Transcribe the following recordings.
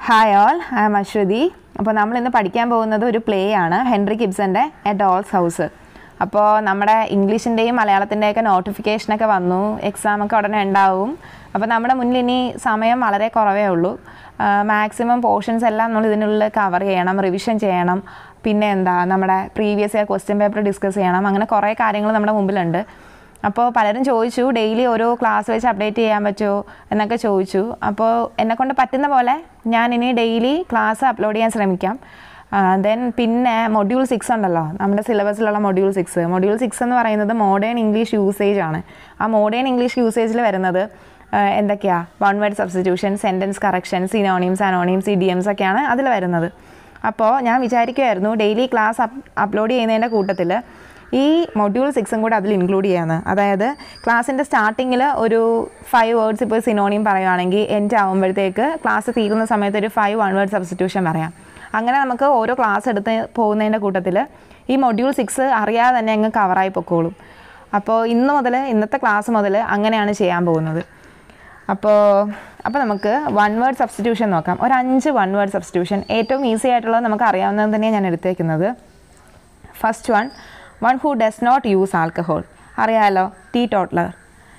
Hi all I am Aswathi അപ്പോൾ നമ്മൾ ഇന്ന് പഠിക്കാൻ പോകുന്നത് ഒരു പ്ലേ ആണ് ഹെൻറി കിബ്സൻ്റെ എ ഡോൾസ് ഹൗസ് അപ്പോൾ നമ്മുടെ ഇംഗ്ലീഷിൻ്റെയും മലയാളത്തിൻ്റെയൊക്കെ നോട്ടിഫിക്കേഷനൊക്കെ വന്നു എക്സാമൊക്കെ ഉടനെ ഉണ്ടാവും അപ്പോൾ നമ്മുടെ മുന്നിൽ ഇനി സമയം വളരെ കുറവേ ഉള്ളൂ മാക്സിമം പോർഷൻസ് എല്ലാം നമ്മൾ ഇതിനുള്ളിൽ കവർ ചെയ്യണം റിവിഷൻ ചെയ്യണം പിന്നെ എന്താ നമ്മുടെ previous year question paper discuss ചെയ്യണം അങ്ങനെ കുറേ കാര്യങ്ങൾ നമ്മുടെ മുമ്പിലുണ്ട് അപ്പോൾ പലരും ചോദിച്ചു ഡെയിലി ഓരോ ക്ലാസ് വെച്ച് അപ്ഡേറ്റ് ചെയ്യാൻ പറ്റുമോ എന്നൊക്കെ ചോദിച്ചു അപ്പോൾ എന്നെക്കൊണ്ട് പറ്റുന്ന പോലെ ഞാൻ ഇനി ഡെയിലി ക്ലാസ് അപ്ലോഡ് ചെയ്യാൻ ശ്രമിക്കാം ദെൻ പിന്നെ മൊഡ്യൂൾ സിക്സ് ഉണ്ടല്ലോ നമ്മുടെ സിലബസിലുള്ള മൊഡ്യൂൾ സിക്സ് മൊഡ്യൂൾ സിക്സ് എന്ന് പറയുന്നത് മോഡേൺ ഇംഗ്ലീഷ് യൂസേജ് ആണ് ആ മോഡേൺ ഇംഗ്ലീഷ് യൂസേജിൽ വരുന്നത് എന്തൊക്കെയാണ് one word substitution sentence correction synonyms antonyms idioms ഒക്കെയാണ് അതിൽ വരുന്നത് അപ്പോൾ ഞാൻ വിചാരിക്കുമായിരുന്നു ഡെയിലി ക്ലാസ് അപ്ലോഡ് ചെയ്യുന്നതിൻ്റെ കൂട്ടത്തിൽ ഈ മൊഡ്യൂൾ സിക്സും കൂടെ അതിൽ ഇൻക്ലൂഡ് ചെയ്യാമെന്ന് അതായത് ക്ലാസ്സിൻ്റെ സ്റ്റാർട്ടിങ്ങിൽ ഒരു ഫൈവ് വേർഡ്സ് ഇപ്പോൾ സിനോണിയം പറയുകയാണെങ്കിൽ എൻഡ് ആകുമ്പോഴത്തേക്ക് ക്ലാസ് തീരുന്ന സമയത്ത് ഒരു ഫൈവ് വൺ വേർഡ് സബ്സ്റ്റിറ്റ്യൂഷൻ പറയാം അങ്ങനെ നമുക്ക് ഓരോ ക്ലാസ് എടുത്ത് പോകുന്നതിൻ്റെ കൂട്ടത്തിൽ ഈ മൊഡ്യൂൾ സിക്സ് അറിയാതെ തന്നെ അങ്ങ് കവറായി പൊക്കോളും അപ്പോൾ ഇന്ന് മുതൽ ഇന്നത്തെ ക്ലാസ് മുതൽ അങ്ങനെയാണ് ചെയ്യാൻ പോകുന്നത് അപ്പോൾ അപ്പോൾ നമുക്ക് വൺ വേർഡ് സബ്സ്റ്റിറ്റ്യൂഷൻ നോക്കാം ഒരു അഞ്ച് വൺ വേർഡ് സബ്സ്റ്റിറ്റ്യൂഷൻ ഏറ്റവും ഈസി ആയിട്ടുള്ളത് നമുക്ക് അറിയാവുന്നത് തന്നെയാണ് ഞാൻ എടുത്തേക്കുന്നത് first one one who does not use alcohol അറിയാലോ teetotaller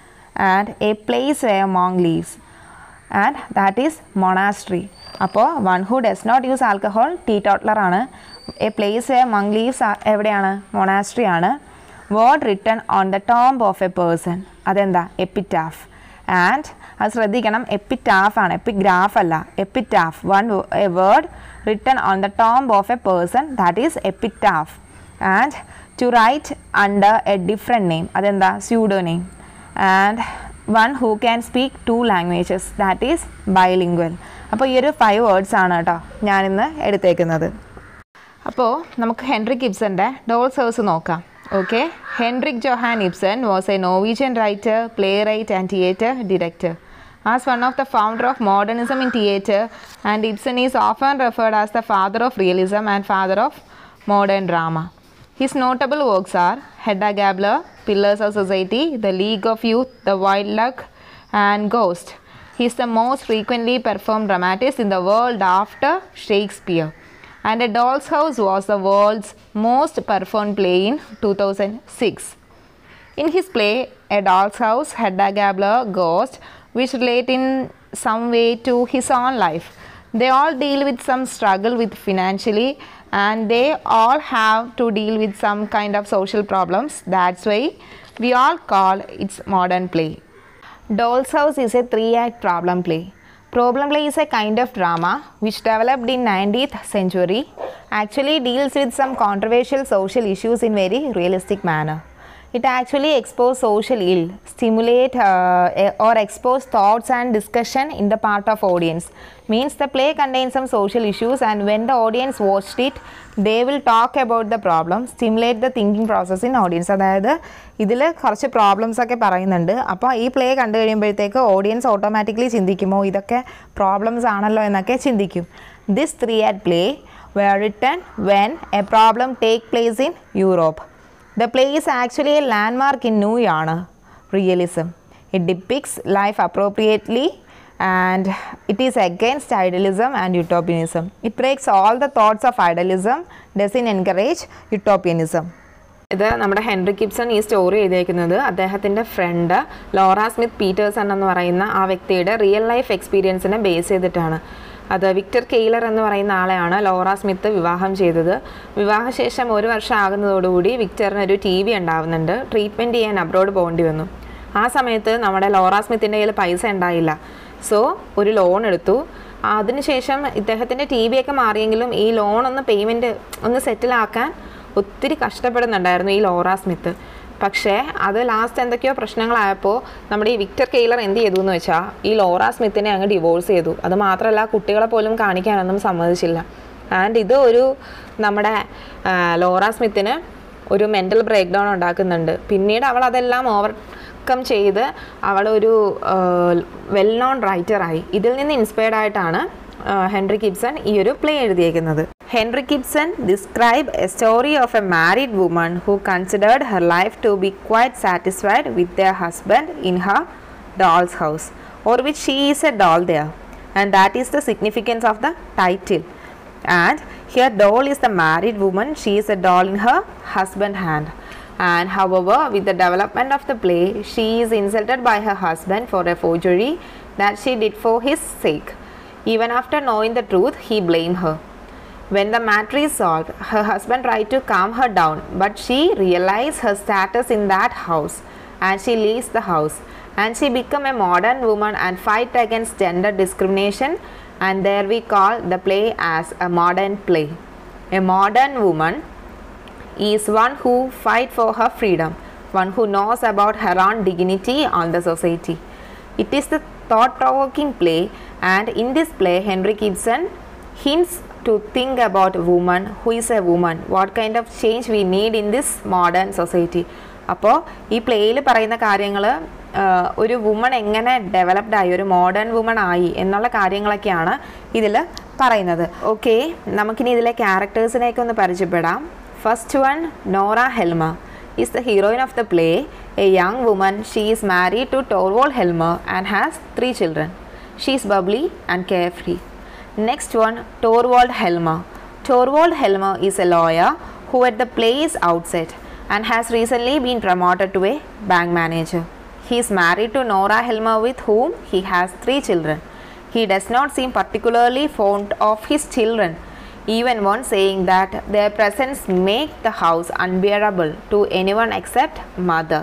and a place where monk lives and that is monastery അപ്പോൾ one who does not use alcohol teetotaller ആണ് a place where monk lives എവിടെയാണ് monastery ആണ് word written on the tomb of a person അതെന്താ epitaph and അത് ശ്രദ്ധിക്കണം epitaph ആണ് epigraph അല്ല epitaph one a word written on the tomb of a person that is epitaph and to write under a different name അതെന്താ pseudo name and one who can speak two languages that is bilingual അപ്പോൾ ഈ ഒരു five words ആണ് കേട്ടോ ഞാനിന്ന് എടുത്തേക്കുന്നത് അപ്പോൾ നമുക്ക് ഹെൻറിക് ഇബ്സൻ്റെ ഡോൾസ് ഹൗസ് നോക്കാം okay Henrik Johan Ibsen was a Norwegian writer playwright and theatre director As one of the founder of modernism in theatre, and Ibsen is often referred as the father of realism and father of modern drama. His notable works are Hedda Gabler, Pillars of Society, The League of Youth, The Wild Luck, and Ghost. He is the most frequently performed dramatist in the world after Shakespeare. And A Doll's House was the world's most performed play in 2006. In his play, A Doll's House, Hedda Gabler, Ghost, which relate in some way to his own life. They all deal with some struggle with financially and they all have to deal with some kind of social problems. That's why we all call it modern play. Doll's House is a three-act problem play. Problem play is a kind of drama which developed in 19th century actually deals with some controversial social issues in very realistic manner. It actually expose social ill, stimulate uh, or expose thoughts and discussion in the part of audience. Means the play contains some social issues and when the audience watched it, they will talk about the problem, stimulate the thinking process in audience. അതായത് ഇതിൽ കുറച്ച് problems ഒക്കെ പറയുന്നുണ്ട് അപ്പോൾ ഈ play കണ്ടു കഴിയുമ്പോഴത്തേക്ക് audience automatically ചിന്തിക്കുമോ ഇതൊക്കെ പ്രോബ്ലംസ് ആണല്ലോ എന്നൊക്കെ ചിന്തിക്കും this three act play were written when a problem take place in Europe The play is actually a landmark in new genre realism. It depicts life appropriately and it is against idealism and utopianism. It breaks all the thoughts of idealism, doesn't encourage utopianism. ഇത് നമ്മുടെ Henry കിപ്സൺ ഈ story എഴുതിയേക്കുന്നത് അദ്ദേഹത്തിൻ്റെ front Laura Smith Pietersen എന്ന് പറയുന്ന ആ വ്യക്തിയുടെ real life എക്സ്പീരിയൻസിനെ base ചെയ്തിട്ടാണ് അത് വിക്ടർ കെയ്ലർ എന്ന് പറയുന്ന ആളെയാണ് ലോറ സ്മിത്ത് വിവാഹം ചെയ്തത് വിവാഹശേഷം ഒരു വർഷം ആകുന്നതോടുകൂടി വിക്ടറിന് ഒരു ടി വി ഉണ്ടാവുന്നുണ്ട് ട്രീറ്റ്മെൻറ്റ് ചെയ്യാൻ അബ്രോഡ് പോകേണ്ടി വന്നു ആ സമയത്ത് നമ്മുടെ ലോറ സ്മിത്തിൻ്റെ കയ്യിൽ പൈസ ഉണ്ടായില്ല സോ ഒരു ലോൺ എടുത്തു അതിനുശേഷം ഇദ്ദേഹത്തിൻ്റെ ടി വി ഒക്കെ മാറിയെങ്കിലും ഈ ലോൺ ഒന്ന് പേയ്മെൻറ്റ് ഒന്ന് സെറ്റിലാക്കാൻ ഒത്തിരി കഷ്ടപ്പെടുന്നുണ്ടായിരുന്നു ഈ ലോറ സ്മിത്ത് പക്ഷേ അത് ലാസ്റ്റ് എന്തൊക്കെയോ പ്രശ്നങ്ങളായപ്പോൾ നമ്മുടെ ഈ വിക്ടർ കെയ്ലർ എന്ത് ചെയ്തു എന്ന് വെച്ചാൽ ഈ ലോറ സ്മിത്തിനെ അങ്ങ് ഡിവോഴ്സ് ചെയ്തു അത് മാത്രമല്ല കുട്ടികളെ പോലും കാണിക്കാനൊന്നും സമ്മതിച്ചില്ല ആൻഡ് ഇത് ഒരു നമ്മുടെ ലോറ സ്മിത്തിന് ഒരു മെൻ്റൽ ബ്രേക്ക് ഡൗൺ ഉണ്ടാക്കുന്നുണ്ട് പിന്നീട് അവൾ അതെല്ലാം ഓവർകം ചെയ്ത് അവളൊരു വെൽ നോൺ റൈറ്ററായി ഇതിൽ നിന്ന് ഇൻസ്പയർഡ് ആയിട്ടാണ് ഹെൻറി കിബ്സൺ ഈ ഒരു പ്ലേ എഴുതിയേക്കുന്നത് Henry Gibson described a story of a married woman who considered her life to be quite satisfied with their husband in her doll's house, or which she is a doll there. and that is the significance of the title and here doll is the married woman she is a doll in her husband hand and however with the development of the play she is insulted by her husband for a forgery that she did for his sake even after knowing the truth he blamed her when the matter is solved, her husband tried to calm her down, but she realized her status in that house and she leaves the house and she become a modern woman and fight against gender discrimination and there we call the play as a modern play. A modern woman is one who fight for her freedom, one who knows about her own dignity on the society. It is the thought-provoking play and in this play Henry Gibson hints to think about woman who is a woman what kind of change we need in this modern society അപ്പോൾ ഈ പ്ലേയിൽ പറയുന്ന കാര്യങ്ങൾ ഒരു woman എങ്ങനെ developed ആയി ഒരു modern woman ആയി എന്നുള്ള കാര്യങ്ങളൊക്കെയാണ് ഇതിൽ പറയുന്നത് ഓക്കെ നമുക്കിനി ഇതിലെ ക്യാരക്ടേഴ്സിനെയൊക്കെ ഒന്ന് പരിചയപ്പെടാം first one Nora Helmer is the heroine of the play a young woman she is married to Torvald Helmer and has three children she is bubbly and carefree Next one, Torvald Helmer. Torvald Helmer is a lawyer who at the play is outset and has recently been promoted to a bank manager. He is married to Nora Helmer with whom he has three children. He does not seem particularly fond of his children, even one saying that their presence make the house unbearable to anyone except mother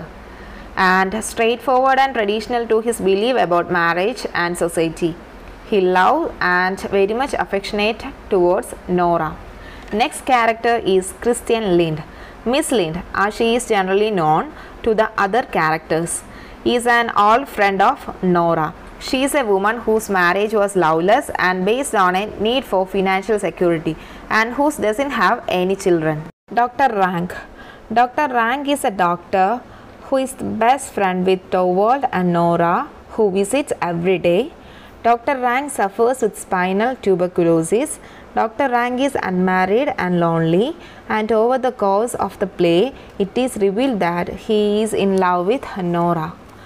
and straightforward and traditional to his belief about marriage and society. He loved and very much affectionate towards Nora. Next character is Christian Lind. Miss Lind, as she is generally known to the other characters, is an old friend of Nora. She is a woman whose marriage was loveless and based on a need for financial security and who doesn't have any children. Dr. Rank. Dr. Rank is a doctor who is the best friend with Torvald and Nora who visits every day Dr. Rank suffers with spinal tuberculosis. Dr. Rank is unmarried and lonely, and over the course of the play, it is revealed that he is in love with Nora.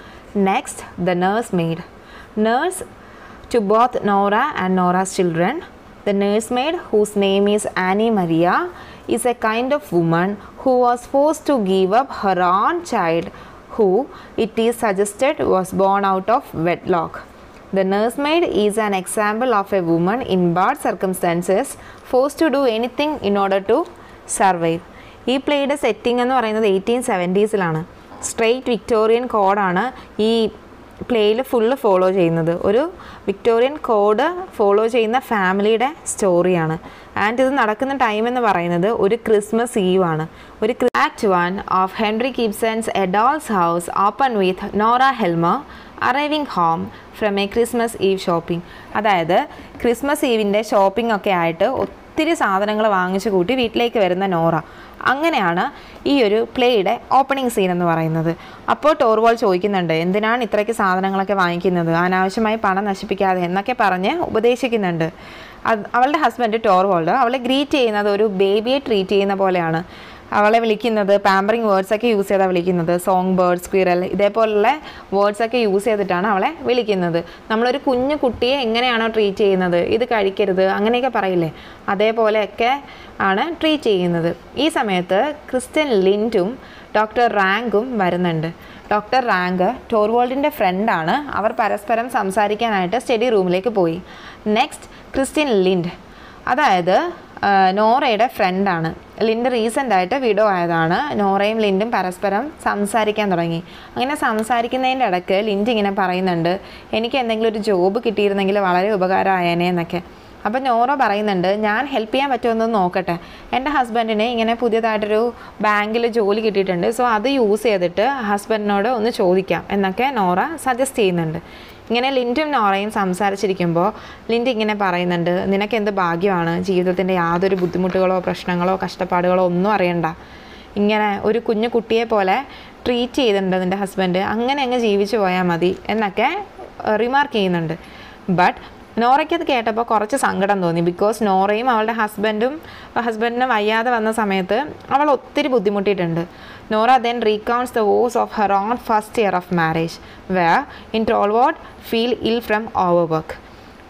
Next, the nursemaid. Nurse to both Nora and Nora's children. The nursemaid, whose name is Annie Maria, is a kind of woman who was forced to give up her own child, who, it is suggested, was born out of wedlock. The nursemaid is an example of a woman in bad circumstances forced to do anything in order to survive. ഈ പ്ലേയുടെ setting എന്ന് പറയുന്നത് eighteen സെവൻറ്റീസിലാണ് straight Victorian കോഡാണ് ഈ പ്ലേയിൽ full follow ചെയ്യുന്നത് ഒരു Victorian code follow ചെയ്യുന്ന ഫാമിലിയുടെ സ്റ്റോറിയാണ് ആൻഡ് ഇത് നടക്കുന്ന ടൈം എന്ന് പറയുന്നത് ഒരു ക്രിസ്മസ് ഈവ് ആണ് ഒരു act one of Henry Gibson's a doll's house open with Nora Helmer arriving home from a Christmas Eve shopping അതായത് ക്രിസ്മസ് ഈവിൻ്റെ ഷോപ്പിംഗ് ഒക്കെ ആയിട്ട് ഒത്തിരി സാധനങ്ങൾ വാങ്ങിച്ചു കൂട്ടി വീട്ടിലേക്ക് വരുന്ന നോറ അങ്ങനെയാണ് ഈ ഒരു പ്ലേയുടെ ഓപ്പണിംഗ് സീൻ എന്ന് പറയുന്നത് അപ്പോൾ ടോർവാൾ ചോദിക്കുന്നുണ്ട് എന്തിനാണ് ഇത്രയ്ക്ക് സാധനങ്ങളൊക്കെ വാങ്ങിക്കുന്നത് അനാവശ്യമായി പണം നശിപ്പിക്കാതെ എന്നൊക്കെ പറഞ്ഞ് ഉപദേശിക്കുന്നുണ്ട് അത് അവളുടെ ഹസ്ബൻഡ് ടോർവോൾഡ് അവളെ ഗ്രീറ്റ് ചെയ്യുന്നത് ഒരു ബേബിയെ ട്രീറ്റ് ചെയ്യുന്ന പോലെയാണ് അവളെ വിളിക്കുന്നത് പാമ്പറിങ് വേർഡ്സ് ഒക്കെ യൂസ് ചെയ്താണ് വിളിക്കുന്നത് സോങ് ബേർഡ് സ്ക്വിറൽ ഇതേപോലുള്ള വേർഡ്സ് ഒക്കെ യൂസ് ചെയ്തിട്ടാണ് അവളെ വിളിക്കുന്നത് നമ്മളൊരു കുഞ്ഞു കുട്ടിയെ എങ്ങനെയാണോ ട്രീറ്റ് ചെയ്യുന്നത് ഇത് കഴിക്കരുത് അങ്ങനെയൊക്കെ പറയില്ലേ അതേപോലെയൊക്കെ ആണ് ട്രീറ്റ് ചെയ്യുന്നത് ഈ സമയത്ത് ക്രിസ്ത്യൻ ലിൻറ്റും ഡോക്ടർ റാങ്കും വരുന്നുണ്ട് ഡോക്ടർ റാങ്ക് ടോർവോൾഡിൻ്റെ ഫ്രണ്ടാണ് അവർ പരസ്പരം സംസാരിക്കാനായിട്ട് സ്റ്റഡി റൂമിലേക്ക് പോയി നെക്സ്റ്റ് ക്രിസ്ത്യൻ ലിൻഡ് അതായത് ആ, നോറയുടെ ഫ്രണ്ടാണ് ലിൻഡ് റീസെൻ്റ് ആയിട്ട് വിഡോ ആയതാണ് നോറയും ലിൻഡും പരസ്പരം സംസാരിക്കാൻ തുടങ്ങി അങ്ങനെ സംസാരിക്കുന്നതിൻ്റെ ഇടയ്ക്ക് ലിൻഡ് ഇങ്ങനെ പറയുന്നുണ്ട് എനിക്ക് എന്തെങ്കിലും ഒരു ജോബ് കിട്ടിയിരുന്നെങ്കിൽ വളരെ ഉപകാരമായേനെ എന്നൊക്കെ അപ്പം നോറ പറയുന്നുണ്ട് ഞാൻ ഹെൽപ്പ് ചെയ്യാൻ പറ്റുമെന്ന് നോക്കട്ടെ എൻ്റെ ഹസ്ബൻഡിന് ഇങ്ങനെ പുതിയതായിട്ടൊരു ബാങ്കിൽ ജോലി കിട്ടിയിട്ടുണ്ട് സോ അത് യൂസ് ചെയ്തിട്ട് ഹസ്ബൻഡിനോട് ഒന്ന് ചോദിക്കാം എന്നൊക്കെ നോറ സജസ്റ്റ് ചെയ്യുന്നുണ്ട് ഇങ്ങനെ ലിൻഡും നോറയും സംസാരിച്ചിരിക്കുമ്പോൾ ലിൻഡ് ഇങ്ങനെ പറയുന്നുണ്ട് നിനക്ക് എന്ത് ഭാഗ്യമാണ് ജീവിതത്തിൻ്റെ യാതൊരു ബുദ്ധിമുട്ടുകളോ പ്രശ്നങ്ങളോ കഷ്ടപ്പാടുകളോ ഒന്നും അറിയണ്ട ഇങ്ങനെ ഒരു കുഞ്ഞു കുട്ടിയെ പോലെ ട്രീറ്റ് ചെയ്തിട്ടുണ്ട് നിൻ്റെ ഹസ്ബൻഡ് അങ്ങനെ അങ്ങ് ജീവിച്ചു പോയാൽ മതി എന്നൊക്കെ റിമാർക്ക് ചെയ്യുന്നുണ്ട് ബട്ട് നോറയ്ക്ക് അത് കേട്ടപ്പോൾ കുറച്ച് സങ്കടം തോന്നി ബിക്കോസ് നോറയും അവളുടെ ഹസ്ബൻഡും ഹസ്ബൻഡിന് വയ്യാതെ വന്ന സമയത്ത് അവൾ ഒത്തിരി ബുദ്ധിമുട്ടിയിട്ടുണ്ട് Nora then recounts the woes of her own first year of marriage where in Torvald feel ill from over work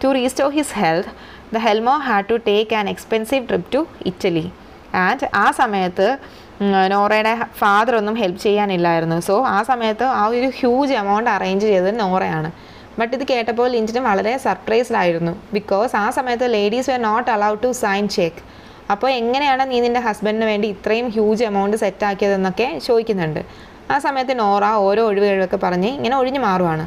to restore his health the Helmers had to take an expensive trip to Italy and ആ സമയത്ത് um, നോറയുടെ father ഒന്നും help ചെയ്യാനില്ലായിരുന്നു so ആ സമയത്ത് ആ ഒരു huge amount arrange ചെയ്തത് നോറയാണ് ബട്ട് ഇത് കേട്ടപ്പോൾ ലിൻറ്റിന് വളരെ സർപ്രൈസ്ഡ് ആയിരുന്നു ബിക്കോസ് ആ സമയത്ത് ladies were not allowed to sign cheque അപ്പോൾ എങ്ങനെയാണ് നീ നിൻ്റെ ഹസ്ബൻഡിന് വേണ്ടി ഇത്രയും ഹ്യൂജ് എമൗണ്ട് സെറ്റ് ആക്കിയതെന്നൊക്കെ ചോദിക്കുന്നുണ്ട് ആ സമയത്ത് നോറ ഓരോ ഒഴിവുകളൊക്കെ പറഞ്ഞ് ഇങ്ങനെ ഒഴിഞ്ഞു മാറുവാണ്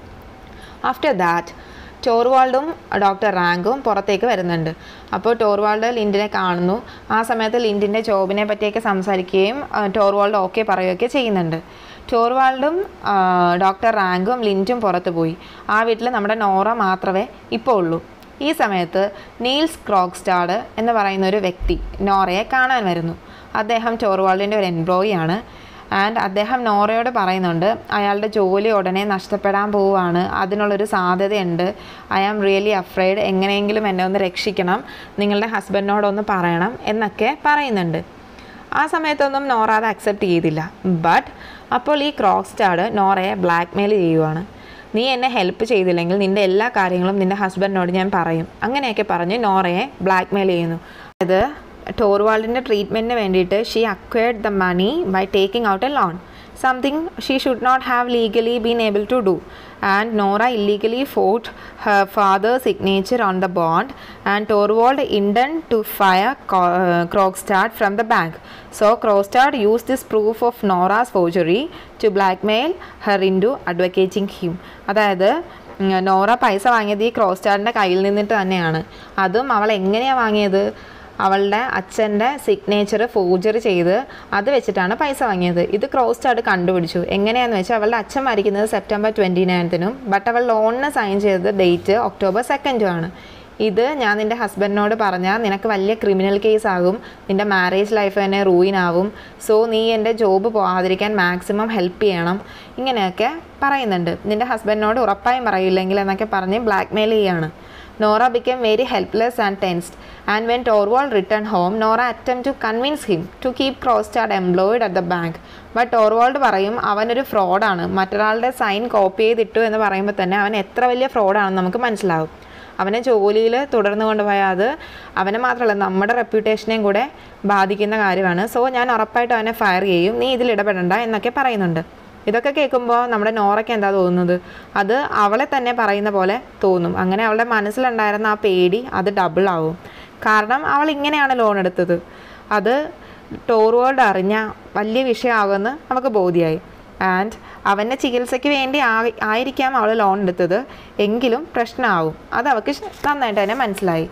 ആഫ്റ്റർ ദാറ്റ് ടോർവാൾഡും ഡോക്ടർ റാങ്കും പുറത്തേക്ക് വരുന്നുണ്ട് അപ്പോൾ ടോർവാൾഡ് ലിൻഡിനെ കാണുന്നു ആ സമയത്ത് ലിൻഡിൻ്റെ ജോബിനെ പറ്റിയൊക്കെ സംസാരിക്കുകയും ആ, ടോർവാൾഡ് ഓക്കെ പറയുകയൊക്കെ ചെയ്യുന്നുണ്ട് ടോർവാൾഡും ആ, ഡോക്ടർ റാങ്കും ലിൻറ്റും പുറത്ത് പോയി ആ വീട്ടിൽ നമ്മുടെ നോറ മാത്രമേ ഇപ്പോൾ ഉള്ളൂ ഈ സമയത്ത് നീൽസ് ക്രോക്സ്റ്റാഡ് എന്ന് പറയുന്ന ഒരു വ്യക്തി നോറയെ കാണാൻ വരുന്നു അദ്ദേഹം ടോർവാൾഡിൻ്റെ ഒരു എംപ്ലോയി ആണ് ആൻഡ് അദ്ദേഹം നോറയോട് പറയുന്നുണ്ട് അയാളുടെ ജോലി ഉടനെ നഷ്ടപ്പെടാൻ പോവുകയാണ് അതിനുള്ളൊരു സാധ്യതയുണ്ട് ഐ ആം റിയലി അഫ്രൈഡ് എങ്ങനെയെങ്കിലും എന്നെ ഒന്ന് രക്ഷിക്കണം നിങ്ങളുടെ ഹസ്ബൻഡിനോടൊന്ന് പറയണം എന്നൊക്കെ പറയുന്നുണ്ട് ആ സമയത്തൊന്നും നോറ അത് അക്സെപ്റ്റ് ചെയ്തില്ല ബട്ട് അപ്പോൾ ഈ ക്രോക്സ്റ്റാഡ് നോറയെ ബ്ലാക്ക്മെയിൽ ചെയ്യുവാണ് നീ എന്നെ ഹെൽപ്പ് ചെയ്തില്ലെങ്കിൽ നിൻ്റെ എല്ലാ കാര്യങ്ങളും നിൻ്റെ ഹസ്ബൻഡിനോട് ഞാൻ പറയും അങ്ങനെയൊക്കെ പറഞ്ഞ് നോറയെ ബ്ലാക്ക്മെയിൽ ചെയ്യുന്നു അത് ടോർവാൾഡിൻ്റെ ട്രീറ്റ്മെൻറ്റിന് വേണ്ടിയിട്ട് she acquired the money by taking out a loan something she should not have legally been able to do and Nora illegally forged her father signature on the bond and Torvald intends to fire Krogstad from the bank so Krogstad use this proof of Nora's forgery to blackmail her into advocating him അതായത് um, Nora പൈസ വാങ്ങിയത് ഈ ക്രോസ്റ്റാറിൻ്റെ കയ്യിൽ നിന്നിട്ട് തന്നെയാണ് അതും അവൾ എങ്ങനെയാണ് വാങ്ങിയത് അവളുടെ അച്ഛൻ്റെ സിഗ്നേച്ചർ ഫോർജറി ചെയ്ത് അത് വെച്ചിട്ടാണ് പൈസ വാങ്ങിയത് ഇത് ക്രോസ്റ്റാർഡ് കണ്ടുപിടിച്ചു എങ്ങനെയാണെന്ന് വെച്ചാൽ അവളുടെ അച്ഛൻ മരിക്കുന്നത് സെപ്റ്റംബർ ട്വൻറ്റി നയൻത്തിനും ബട്ട് അവൾ ലോണിന് സൈൻ ചെയ്തത് ഡേറ്റ് ഒക്ടോബർ സെക്കൻഡും ആണ് ഇത് ഞാൻ നിൻ്റെ ഹസ്ബൻഡിനോട് പറഞ്ഞാൽ നിനക്ക് വലിയ ക്രിമിനൽ കേസ് ആകും നിൻ്റെ മാരേജ് ലൈഫ് തന്നെ റൂയിൻ ആവും സോ നീ എൻ്റെ ജോബ് പോകാതിരിക്കാൻ മാക്സിമം ഹെൽപ്പ് ചെയ്യണം ഇങ്ങനെയൊക്കെ പറയുന്നുണ്ട് നിൻ്റെ ഹസ്ബൻഡിനോട് ഉറപ്പായും പറയില്ലെങ്കിൽ എന്നൊക്കെ പറഞ്ഞ് ബ്ലാക്ക്മെയിൽ ചെയ്യാണ് Nora become very helpless and tensed and when Torvald return home Nora അറ്റം to convince him to keep Krogstad employed at the bank but Torvald പറയും അവനൊരു ഫ്രോഡാണ് മറ്റൊരാളുടെ സൈൻ കോപ്പി ചെയ്തിട്ടു എന്ന് പറയുമ്പോൾ തന്നെ അവൻ എത്ര വലിയ ഫ്രോഡാണെന്ന് നമുക്ക് മനസ്സിലാവും അവനെ ജോലിയിൽ തുടർന്ന് കൊണ്ടുപോയാൽ അത് അവനെ മാത്രമല്ല നമ്മുടെ റെപ്യൂട്ടേഷനെയും കൂടെ ബാധിക്കുന്ന കാര്യമാണ് സോ ഞാൻ ഉറപ്പായിട്ടും അവനെ ഫയർ ചെയ്യും നീ ഇതിൽ ഇടപെടണ്ട എന്നൊക്കെ പറയുന്നുണ്ട് ഇതൊക്കെ കേൾക്കുമ്പോൾ നമ്മുടെ നോറയ്ക്ക് എന്താ തോന്നുന്നത് അത് അവളെ തന്നെ പറയുന്ന പോലെ തോന്നും അങ്ങനെ അവളുടെ മനസ്സിലുണ്ടായിരുന്ന ആ പേടി അത് ഡബിൾ ആവും കാരണം അവൾ ഇങ്ങനെയാണ് ലോൺ എടുത്തത് അത് ടോർവേൾഡ് അറിഞ്ഞ വലിയ വിഷയമാകുമെന്ന് നമുക്ക് ബോധ്യമായി ആൻഡ് അവൻ്റെ ചികിത്സയ്ക്ക് വേണ്ടി ആ- ആയിരിക്കാം അവൾ ലോൺ എടുത്തത് എങ്കിലും പ്രശ്നമാവും അത് അവൾക്ക് നന്നായിട്ട് തന്നെ മനസ്സിലായി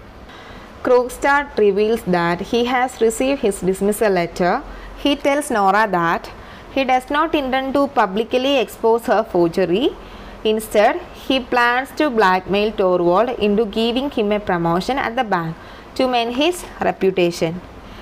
Krogstad reveals that he has received his dismissal letter. He tells Nora that he does not intend to publicly expose her forgery. Instead, he plans to blackmail Torvald into giving him a promotion at the bank to mend his reputation.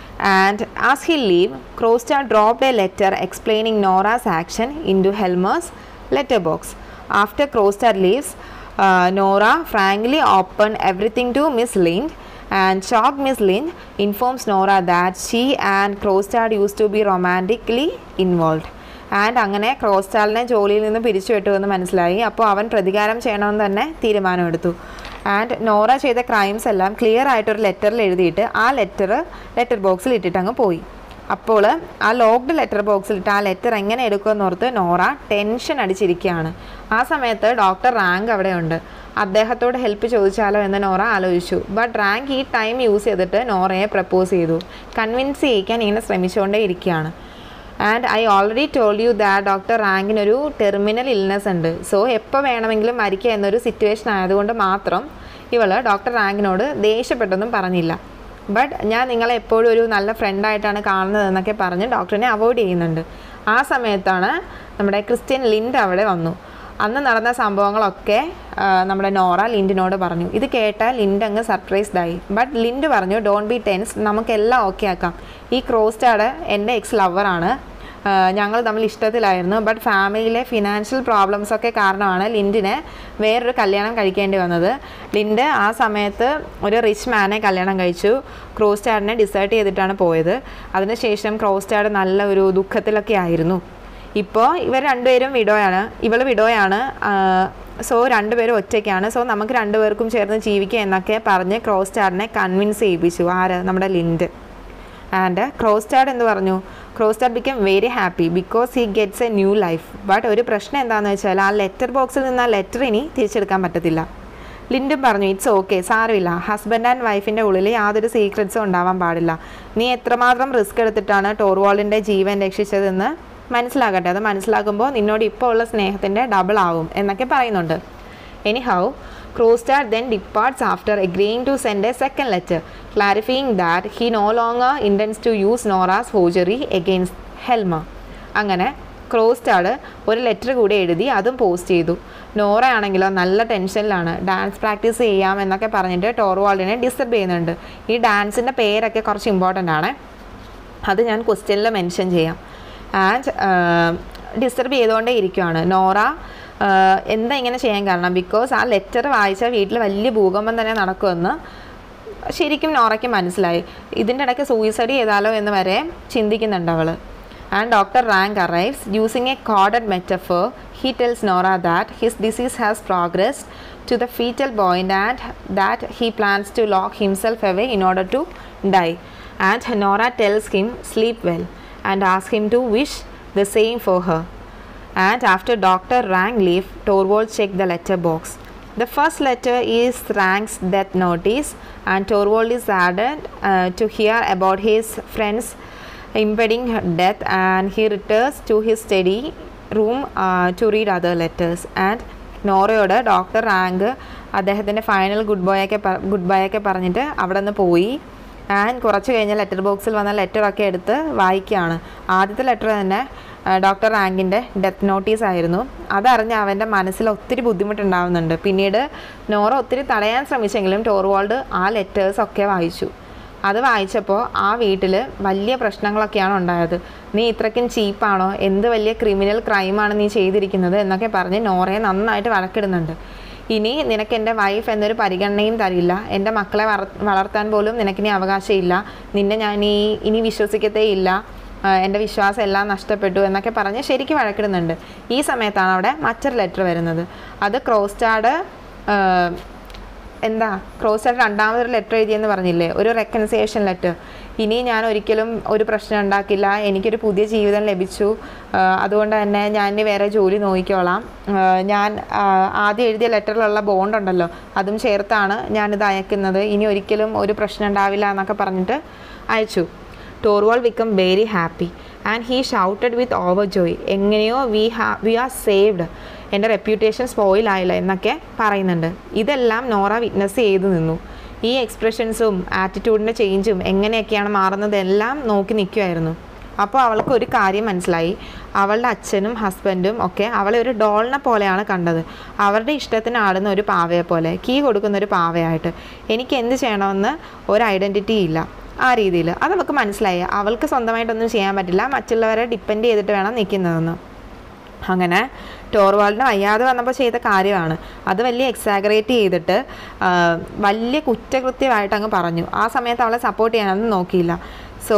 And as he leave, Krogstad dropped a letter explaining Nora's action into Helmer's letterbox. After Krogstad leaves, uh, Nora frankly opened everything to Miss Lind and shocked Miss Lind informs Nora that she and Krogstad used to be romantically involved. And അങ്ങനെ ക്രോസ്റ്റാളിനെ ജോലിയിൽ നിന്ന് പിരിച്ചുവിട്ടു എന്ന് മനസ്സിലായി അപ്പോൾ അവൻ പ്രതികാരം ചെയ്യണമെന്ന് തന്നെ തീരുമാനമെടുത്തു ആൻഡ് നോറ ചെയ്ത ക്രൈംസ് എല്ലാം ക്ലിയർ ആയിട്ടൊരു ലെറ്ററിൽ എഴുതിയിട്ട് ആ ലെറ്റർ ലെറ്റർ ബോക്സിൽ ഇട്ടിട്ട് അങ്ങ് പോയി അപ്പോൾ ആ ലോക്ക്ഡ് ലെറ്റർ ബോക്സിലിട്ട് ആ ലെറ്റർ എങ്ങനെ എടുക്കുമെന്ന് ഓർത്ത് നോറ ടെൻഷൻ അടിച്ചിരിക്കുകയാണ് ആ സമയത്ത് ഡോക്ടർ റാങ്ക് അവിടെയുണ്ട് അദ്ദേഹത്തോട് ഹെൽപ്പ് ചോദിച്ചാലോ എന്ന് നോറ ആലോചിച്ചു ബട്ട് റാങ്ക് ഈ ടൈം യൂസ് ചെയ്തിട്ട് നോറയെ പ്രപ്പോസ് ചെയ്തു കൺവിൻസ് ചെയ്യിക്കാൻ ഇങ്ങനെ ശ്രമിച്ചുകൊണ്ടേ ഇരിക്കുകയാണ് and I already told you that doctor റാങ്കിനൊരു ടെർമിനൽ ഇൽനെസ് ഉണ്ട് സോ എപ്പോൾ വേണമെങ്കിലും മരിക്കുക എന്നൊരു സിറ്റുവേഷൻ ആയതുകൊണ്ട് മാത്രം ഇവൾ ഡോക്ടർ റാങ്കിനോട് ദേഷ്യപ്പെട്ടൊന്നും പറഞ്ഞില്ല ബട്ട് ഞാൻ നിങ്ങളെ എപ്പോഴും ഒരു നല്ല ഫ്രണ്ടായിട്ടാണ് കാണുന്നതെന്നൊക്കെ പറഞ്ഞ് ഡോക്ടറിനെ അവോയ്ഡ് ചെയ്യുന്നുണ്ട് ആ സമയത്താണ് നമ്മുടെ ക്രിസ്ത്യൻ ലിൻഡ് അവിടെ വന്നു അന്ന് നടന്ന സംഭവങ്ങളൊക്കെ ആ, നമ്മുടെ നോറ ലിൻഡിനോട് പറഞ്ഞു ഇത് കേട്ടാൽ ലിൻഡ് അങ്ങ് സർപ്രൈസ്ഡ് ആയി ബട്ട് ലിൻഡ് പറഞ്ഞു ഡോണ്ട് ബി ടെൻസ് നമുക്കെല്ലാം ഓക്കെ ആക്കാം ഈ ക്രോസ്റ്റാഡ് എൻ്റെ എക്സ് ലവറാണ് ഞങ്ങൾ തമ്മിൽ ഇഷ്ടത്തിലായിരുന്നു ബട്ട് ഫാമിലിയിലെ ഫിനാൻഷ്യൽ പ്രോബ്ലംസ് ഒക്കെ കാരണമാണ് ലിൻഡിന് വേറൊരു കല്യാണം കഴിക്കേണ്ടി വന്നത് ലിൻഡ് ആ സമയത്ത് ഒരു റിച്ച് മാനെ കല്യാണം കഴിച്ചു ക്രോസ്റ്റാഡിനെ ഡിസേർട്ട് ചെയ്തിട്ടാണ് പോയത് അതിനുശേഷം ക്രോസ്റ്റാഡ് നല്ല ഒരു ദുഃഖത്തിലൊക്കെ ആയിരുന്നു ഇപ്പോൾ ഇവർ രണ്ടുപേരും വിഡോയാണ് ഇവൾ വിഡോയാണ് സോ രണ്ടുപേരും ഒറ്റയ്ക്കാണ് സോ നമുക്ക് രണ്ടുപേർക്കും ചേർന്ന് ജീവിക്കുക എന്നൊക്കെ പറഞ്ഞ് ക്രോസ് സ്റ്റാറിനെ കൺവിൻസ് ചെയ്യിപ്പിച്ചു ആര് നമ്മുടെ ലിൻഡ് ആൻഡ് ക്രോസ്റ്റാഡ് എന്ന് പറഞ്ഞു Krogstad become very happy because he gets a new life but ഒരു പ്രശ്നം എന്താണെന്ന് വെച്ചാൽ ആ ലെറ്റർ ബോക്സിൽ നിന്ന് ആ ലെറ്റർ ഇനി തിരിച്ചെടുക്കാൻ പറ്റത്തില്ല ലിൻഡും പറഞ്ഞു ഇറ്റ്സ് ഓക്കെ സാരമില്ല ഹസ്ബൻഡ് ആൻഡ് വൈഫിൻ്റെ ഉള്ളിൽ യാതൊരു സീക്രറ്റ്സും ഉണ്ടാവാൻ പാടില്ല നീ എത്രമാത്രം റിസ്ക് എടുത്തിട്ടാണ് ടോർവാളിൻ്റെ ജീവൻ രക്ഷിച്ചതെന്ന് മനസ്സിലാകട്ടെ അത് മനസ്സിലാക്കുമ്പോൾ നിന്നോട് ഇപ്പോൾ ഉള്ള സ്നേഹത്തിൻ്റെ ഡബിൾ ആവും എന്നൊക്കെ പറയുന്നുണ്ട് anyhow Krogstad then departs after agreeing to send a second letter clarifying that he no longer intends to use Nora's forgery against Helma അങ്ങനെ ക്രോസ്റ്റാഡ് ഒരു ലെറ്റർ കൂടി എഴുതി അതും പോസ്റ്റ് ചെയ്തു നോറ ആണെങ്കിലോ നല്ല ടെൻഷനിലാണ് ഡാൻസ് പ്രാക്ടീസ് ചെയ്യാം എന്നൊക്കെ പറഞ്ഞിട്ട് ടോർവാൾഡിനെ ഡിസ്റ്റർബ് ചെയ്യുന്നുണ്ട് ഈ ഡാൻസിൻ്റെ പേരൊക്കെ കുറച്ച് ഇമ്പോർട്ടൻ്റ് ആണ് അത് ഞാൻ ക്വസ്റ്റ്യനിൽ മെൻഷൻ ചെയ്യാം ആൻഡ് ഡിസ്റ്റർബ് ചെയ്തുകൊണ്ടേ ഇരിക്കുവാണ് നോറ ആഹ് എന്താ ഇങ്ങനെ ചെയ്യാൻ കാരണം ബിക്കോസ് ആ ലെറ്റർ വായിച്ചാൽ വീട്ടിൽ വലിയ ഭൂകമ്പം തന്നെ നടക്കുമെന്ന് ശരിക്കും നോറയ്ക്ക് മനസ്സിലായി ഇതിൻ്റെ ഇടയ്ക്ക് സൂയിസൈഡ് ചെയ്താലോ എന്ന് വരെ ചിന്തിക്കുന്നുണ്ട് അവൾ and doctor Rank arrives using a coded metaphor he tells Nora that his disease has progress to the fatal point and that he plans to lock himself away in order to die and Nora tells him sleep well and ask him to wish the same for her and after Dr. Rang leave, Torvald checked the letter box. The first letter is Rang's death notice, and Torvald is saddened uh, to hear about his friend's impending death, and he returns to his study room uh, to read other letters. And നോറയോട് doctor Rank അദ്ദേഹത്തിൻ്റെ final goodbye ഒക്കെ goodbye ഒക്കെ പറഞ്ഞിട്ട് അവിടെ നിന്ന് പോയി and കുറച്ച് കഴിഞ്ഞ് ലെറ്റർ ബോക്സിൽ വന്ന ലെറ്ററൊക്കെ എടുത്ത് വായിക്കുകയാണ് ആദ്യത്തെ ലെറ്റർ തന്നെ ഡോക്ടർ റാങ്കിൻ്റെ ഡെത്ത് നോട്ടീസ് ആയിരുന്നു അതറിഞ്ഞ് അവൻ്റെ മനസ്സിൽ ഒത്തിരി ബുദ്ധിമുട്ടുണ്ടാവുന്നുണ്ട് പിന്നീട് നോറ ഒത്തിരി തടയാൻ ശ്രമിച്ചെങ്കിലും ടോർവാൾഡ് ആ ലെറ്റേഴ്സൊക്കെ വായിച്ചു അത് വായിച്ചപ്പോൾ ആ വീട്ടിൽ വലിയ പ്രശ്നങ്ങളൊക്കെയാണ് ഉണ്ടായത് നീ ഇത്രയ്ക്കും ചീപ്പാണോ എന്ത് വലിയ ക്രിമിനൽ ക്രൈമാണ് നീ ചെയ്തിരിക്കുന്നത് എന്നൊക്കെ പറഞ്ഞ് നോറയെ നന്നായിട്ട് വഴക്കിടുന്നുണ്ട് ഇനി നിനക്ക് എൻ്റെ വൈഫ് എന്നൊരു പരിഗണനയും തരില്ല എൻ്റെ മക്കളെ വളർ വളർത്താൻ പോലും നിനക്കിനി അവകാശമില്ല നിന്നെ ഞാൻ ഈ ഇനി വിശ്വസിക്കത്തേ ഇല്ല ആഹ് എൻ്റെ വിശ്വാസം എല്ലാം നഷ്ടപ്പെട്ടു എന്നൊക്കെ പറഞ്ഞ് ശരിക്കും വഴക്കിടുന്നുണ്ട് ഈ സമയത്താണ് അവിടെ മറ്റൊരു ലെറ്റർ വരുന്നത് അത് ക്രോസ്റ്റാഡ് എന്താ ക്രോസ്റ്റാഡ് രണ്ടാമതൊരു ലെറ്റർ എഴുതിയെന്ന് പറഞ്ഞില്ലേ ഒരു റെക്കൺസിയേഷൻ ലെറ്റർ ഇനി ഞാൻ ഒരിക്കലും ഒരു പ്രശ്നം ഉണ്ടാക്കില്ല എനിക്കൊരു പുതിയ ജീവിതം ലഭിച്ചു ആഹ് അതുകൊണ്ട് തന്നെ ഞാൻ ഇനി വേറെ ജോലി നോക്കിക്കോളാം ആഹ് ഞാൻ ആഹ് ആദ്യം എഴുതിയ ലെറ്ററിലുള്ള ബോണ്ട് ഉണ്ടല്ലോ അതും ചേർത്താണ് ഞാനിത് അയക്കുന്നത് ഇനി ഒരിക്കലും ഒരു പ്രശ്നം ഉണ്ടാവില്ല എന്നൊക്കെ പറഞ്ഞിട്ട് അയച്ചു Torvald become very happy and he shouted with over joy എങ്ങനെയോ we ah we are saved എൻ്റെ റെപ്യൂട്ടേഷൻ സ്പോയിൽ ആയില്ല എന്നൊക്കെ പറയുന്നുണ്ട് ഇതെല്ലാം നോറ വിറ്റ്നസ് ചെയ്തു നിന്നു ഈ എക്സ്പ്രഷൻസും ആറ്റിറ്റ്യൂഡിൻ്റെ ചേഞ്ചും എങ്ങനെയൊക്കെയാണ് മാറുന്നതെല്ലാം നോക്കി നിൽക്കുമായിരുന്നു അപ്പോൾ അവൾക്ക് ഒരു കാര്യം മനസ്സിലായി അവളുടെ അച്ഛനും ഹസ്ബൻഡും ഒക്കെ അവളെ ഒരു ഡോളിനെ പോലെയാണ് കണ്ടത് അവരുടെ ഇഷ്ടത്തിന് ആടുന്ന ഒരു പാവയെ പോലെ കീ കൊടുക്കുന്ന ഒരു പാവയായിട്ട് എനിക്ക് എന്ത് ചെയ്യണമെന്ന് ഒരു ഐഡൻറ്റിറ്റി ഇല്ല ആ രീതിയിൽ അത് അവൾക്ക് മനസ്സിലായി അവൾക്ക് സ്വന്തമായിട്ടൊന്നും ചെയ്യാൻ പറ്റില്ല മറ്റുള്ളവരെ ഡിപ്പെൻഡ് ചെയ്തിട്ട് വേണം നിൽക്കുന്നതെന്ന് അങ്ങനെ ടോർവാളിന് വയ്യാതെ വന്നപ്പോൾ ചെയ്ത കാര്യമാണ് അത് വലിയ എക്സാഗ്രേറ്റ് ചെയ്തിട്ട് ആ, വലിയ കുറ്റകൃത്യമായിട്ട് അങ്ങ് പറഞ്ഞു ആ സമയത്ത് അവളെ സപ്പോർട്ട് ചെയ്യാനൊന്നും നോക്കിയില്ല സോ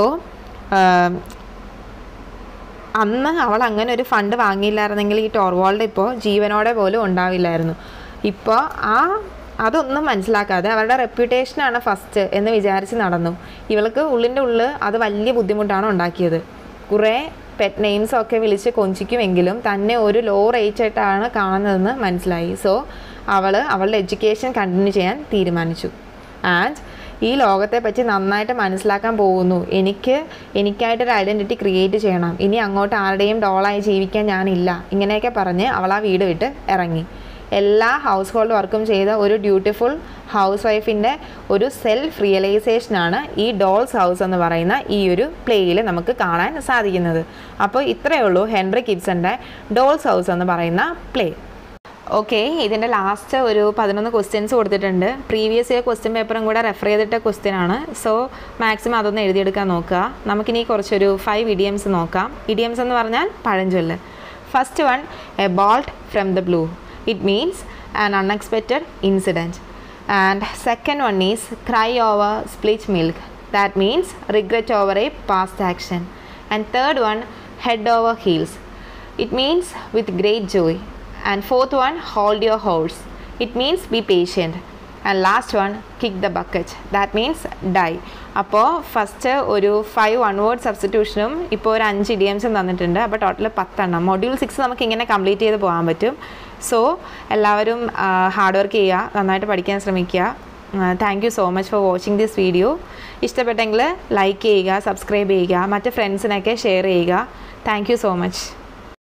അന്ന് അവൾ അങ്ങനെ ഒരു ഫണ്ട് വാങ്ങിയില്ലായിരുന്നെങ്കിൽ ഈ ടോർവാൾഡ് ഇപ്പോൾ ജീവനോടെ പോലും ഉണ്ടാവില്ലായിരുന്നു ഇപ്പോൾ ആ അതൊന്നും മനസ്സിലാക്കാതെ അവരുടെ റെപ്യൂട്ടേഷനാണ് ഫസ്റ്റ് എന്ന് വിചാരിച്ച് നടന്നു ഇവൾക്ക് ഉള്ളിൻ്റെ ഉള്ളിൽ അത് വലിയ ബുദ്ധിമുട്ടാണ് ഉണ്ടാക്കിയത് കുറേ പെറ്റ് നെയിംസ് ഒക്കെ വിളിച്ച് കൊഞ്ചിക്കുമെങ്കിലും തന്നെ ഒരു ലോ റേറ്റ് ആയിട്ടാണ് കാണുന്നതെന്ന് മനസ്സിലായി സോ അവൾ അവളുടെ എഡ്യൂക്കേഷൻ കണ്ടിന്യൂ ചെയ്യാൻ തീരുമാനിച്ചു ആൻഡ് ഈ ലോകത്തെ പറ്റി നന്നായിട്ട് മനസ്സിലാക്കാൻ പോകുന്നു എനിക്ക് എനിക്കായിട്ടൊരു ഐഡൻറ്റിറ്റി ക്രിയേറ്റ് ചെയ്യണം ഇനി അങ്ങോട്ട് ആരുടെയും ഡോളായി ജീവിക്കാൻ ഞാനില്ല ഇങ്ങനെയൊക്കെ പറഞ്ഞ് അവൾ ആ വീട് വിട്ട് ഇറങ്ങി എല്ലാ ഹൗസ് ഹോൾഡ് വർക്കും ചെയ്ത ഒരു ഡ്യൂട്ടിഫുൾ ഹൗസ് വൈഫിൻ്റെ ഒരു സെൽഫ് റിയലൈസേഷനാണ് ഈ ഡോൾസ് ഹൗസ് എന്ന് പറയുന്ന ഈ ഒരു പ്ലേയിൽ നമുക്ക് കാണാൻ സാധിക്കുന്നത് അപ്പോൾ ഇത്രയേ ഉള്ളൂ ഹെൻറി കിബ്സൻ്റെ ഡോൾസ് ഹൗസ് എന്ന് പറയുന്ന പ്ലേ ഓക്കെ ഇതിൻ്റെ ലാസ്റ്റ് ഒരു പതിനൊന്ന് ക്വസ്റ്റ്യൻസ് കൊടുത്തിട്ടുണ്ട് പ്രീവിയസ് ഇയർ ക്വസ്റ്റ്യൻ പേപ്പറും കൂടെ റെഫർ ചെയ്തിട്ട ക്വസ്റ്റ്യൻ ആണ് സോ മാക്സിമം അതൊന്ന് എഴുതിയെടുക്കാൻ നോക്കുക നമുക്കിനി കുറച്ചൊരു ഫൈവ് ഇഡിയംസ് നോക്കാം ഇഡിയംസ് എന്ന് പറഞ്ഞാൽ പഴഞ്ചൊല്ല് first one a bolt from the blue it means an unexpected incident and second one is cry over spilt milk that means regret over a past action and third one head over heels it means with great joy and fourth one hold your horses it means be patient and last one kick the bucket that means die അപ്പോൾ first ഒരു five one word സബ്സ്റ്റിറ്റ്യൂഷനും ഇപ്പോൾ ഒരു അഞ്ച് ഇഡിയംസും തന്നിട്ടുണ്ട് അപ്പോൾ total പത്തെണ്ണം module six നമുക്ക് ഇങ്ങനെ കംപ്ലീറ്റ് ചെയ്ത് പോകാൻ പറ്റും സോ എല്ലാവരും ഹാർഡ് വർക്ക് ചെയ്യുക നന്നായിട്ട് പഠിക്കാൻ ശ്രമിക്കുക thank you so much for watching this video ഇഷ്ടപ്പെട്ടെങ്കിൽ ലൈക്ക് ചെയ്യുക സബ്സ്ക്രൈബ് ചെയ്യുക മറ്റ് ഫ്രണ്ട്സിനൊക്കെ ഷെയർ ചെയ്യുക താങ്ക് യു സോ മച്ച്